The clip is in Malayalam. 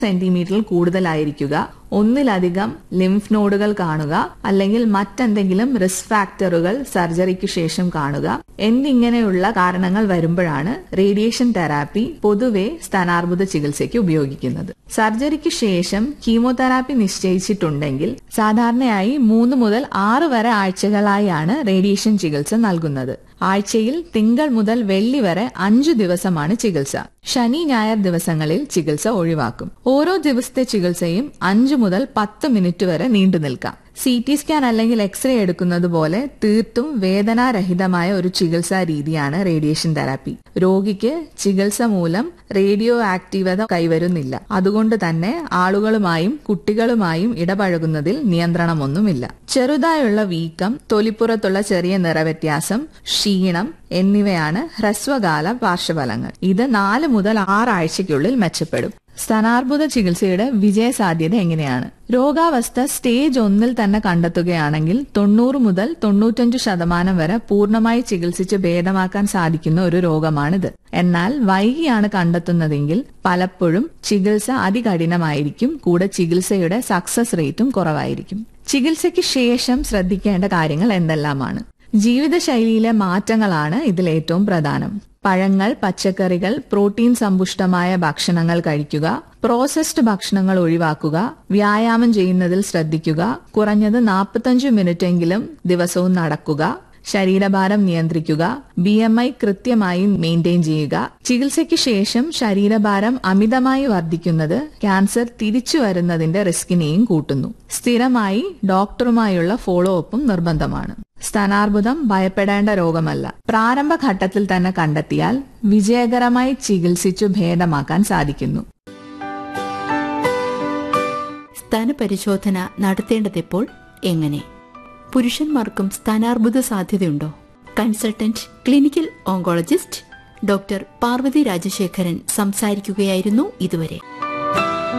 സെന്റിമീറ്ററിൽ കൂടുതലായിരിക്കുക ഒന്നിലധികം ലിംഫ് നോഡുകൾ കാണുക അല്ലെങ്കിൽ മറ്റെന്തെങ്കിലും റിസ്ക് ഫാക്ടറുകൾ സർജറിക്ക് ശേഷം കാണുക എന്നിങ്ങനെയുള്ള കാരണങ്ങൾ വരുമ്പോഴാണ് റേഡിയേഷൻ തെറാപ്പി പൊതുവെ സ്ഥാനാർബുദ ചികിത്സയ്ക്ക് ഉപയോഗിക്കുന്നത് സർജറിക്ക് ശേഷം കീമോതെറാപ്പി നിശ്ചയിച്ചിട്ടുണ്ടെങ്കിൽ സാധാരണയായി മൂന്ന് മുതൽ ആറ് വരെ ആഴ്ചകളായാണ് റേഡിയേഷൻ ചികിത്സ നൽകുന്നത് ആഴ്ചയിൽ തിങ്കൾ മുതൽ വെള്ളി വരെ അഞ്ചു ദിവസമാണ് ചികിത്സ ശനി ഞായർ ദിവസങ്ങളിൽ ചികിത്സ ഒഴിവാക്കും ഓരോ ദിവസത്തെ ചികിത്സയും അഞ്ചു മുതൽ പത്ത് മിനിറ്റ് വരെ നീണ്ടു നിൽക്കാം സി ടി സ്കാൻ അല്ലെങ്കിൽ എക്സ്റേ എടുക്കുന്നത് പോലെ തീർത്തും വേദനാരഹിതമായ ഒരു ചികിത്സാ രീതിയാണ് റേഡിയേഷൻ തെറാപ്പി രോഗിക്ക് ചികിത്സ മൂലം റേഡിയോ ആക്റ്റീവത കൈവരുന്നില്ല അതുകൊണ്ട് തന്നെ ആളുകളുമായും കുട്ടികളുമായും ഇടപഴകുന്നതിൽ നിയന്ത്രണമൊന്നുമില്ല ചെറുതായുള്ള വീക്കം തൊലിപ്പുറത്തുള്ള ചെറിയ നിറവ്യത്യാസം ക്ഷീണം എന്നിവയാണ് ഹ്രസ്വകാല പാർശ്വഫലങ്ങൾ ഇത് നാല് മുതൽ ആറാഴ്ചയ്ക്കുള്ളിൽ മെച്ചപ്പെടും സ്ഥാനാർബുദ ചികിത്സയുടെ വിജയസാധ്യത എങ്ങനെയാണ് രോഗാവസ്ഥ സ്റ്റേജ് ഒന്നിൽ തന്നെ കണ്ടെത്തുകയാണെങ്കിൽ തൊണ്ണൂറ് മുതൽ തൊണ്ണൂറ്റഞ്ച് ശതമാനം വരെ പൂർണ്ണമായി ചികിത്സിച്ച് ഭേദമാക്കാൻ സാധിക്കുന്ന ഒരു രോഗമാണിത് എന്നാൽ വൈകിയാണ് കണ്ടെത്തുന്നതെങ്കിൽ പലപ്പോഴും ചികിത്സ അതികഠിനമായിരിക്കും കൂടെ ചികിത്സയുടെ സക്സസ് റേറ്റും കുറവായിരിക്കും ചികിത്സയ്ക്ക് ശേഷം ശ്രദ്ധിക്കേണ്ട കാര്യങ്ങൾ എന്തെല്ലാമാണ് ജീവിതശൈലിയിലെ മാറ്റങ്ങളാണ് ഇതിൽ ഏറ്റവും പ്രധാനം പഴങ്ങൾ പച്ചക്കറികൾ പ്രോട്ടീൻ സമ്പുഷ്ടമായ ഭക്ഷണങ്ങൾ കഴിക്കുക പ്രോസസ്ഡ് ഭക്ഷണങ്ങൾ ഒഴിവാക്കുക വ്യായാമം ചെയ്യുന്നതിൽ ശ്രദ്ധിക്കുക കുറഞ്ഞത് നാൽപ്പത്തഞ്ച് മിനിറ്റെങ്കിലും ദിവസവും നടക്കുക ശരീരഭാരം നിയന്ത്രിക്കുക ബി എം ഐ കൃത്യമായി മെയിൻറ്റെയിൻ ചെയ്യുക ചികിത്സയ്ക്ക് ശേഷം ശരീരഭാരം അമിതമായി വർദ്ധിക്കുന്നത് ക്യാൻസർ തിരിച്ചു വരുന്നതിന്റെ റിസ്കിനെയും കൂട്ടുന്നു സ്ഥിരമായി ഡോക്ടറുമായുള്ള ഫോളോ അപ്പും നിർബന്ധമാണ് സ്ഥാനാർബുദം ഭയപ്പെടേണ്ട രോഗമല്ല പ്രാരംഭഘട്ടത്തിൽ തന്നെ കണ്ടെത്തിയാൽ വിജയകരമായി ചികിത്സിച്ചു ഭേദമാക്കാൻ സാധിക്കുന്നു സ്ഥാനപരിശോധന നടത്തേണ്ടതെപ്പോൾ എങ്ങനെ പുരുഷന്മാർക്കും സ്ഥാനാർബുദ സാധ്യതയുണ്ടോ consultant clinical oncologist doctor Parvathy Rajasekharan സംസാരിക്കുകയായിരുന്നു ഇതുവരെ